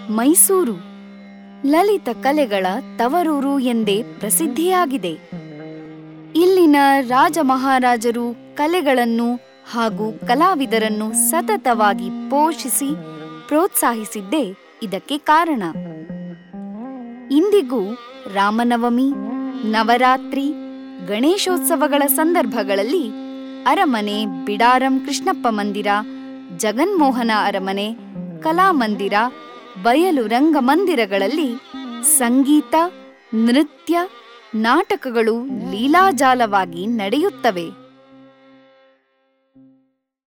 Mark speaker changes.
Speaker 1: ಮೈಸೂರು ಲಲಿತ ಕಲೆಗಳ ತವರೂರು ಎಂದೇ ಪ್ರಸಿದ್ಧಿಯಾಗಿದೆ ಇಲ್ಲಿನ ರಾಜ ಮಹಾರಾಜರು ಕಲೆಗಳನ್ನು ಹಾಗೂ ಕಲಾವಿದರನ್ನು ಸತತವಾಗಿ ಪೋಷಿಸಿ ಪ್ರೋತ್ಸಾಹಿಸಿದ್ದೇ ಇದಕ್ಕೆ ಕಾರಣ ಇಂದಿಗೂ ರಾಮನವಮಿ ನವರಾತ್ರಿ ಗಣೇಶೋತ್ಸವಗಳ ಸಂದರ್ಭಗಳಲ್ಲಿ ಅರಮನೆ ಬಿಡಾರಂ ಕೃಷ್ಣಪ್ಪ ಮಂದಿರ ಜಗನ್ಮೋಹನ ಅರಮನೆ ಕಲಾಮಂದಿರ ಬಯಲು ರಂಗಮಂದಿರಗಳಲ್ಲಿ ಸಂಗೀತ ನೃತ್ಯ ನಾಟಕಗಳು ಲೀಲಾಜಾಲವಾಗಿ ನಡೆಯುತ್ತವೆ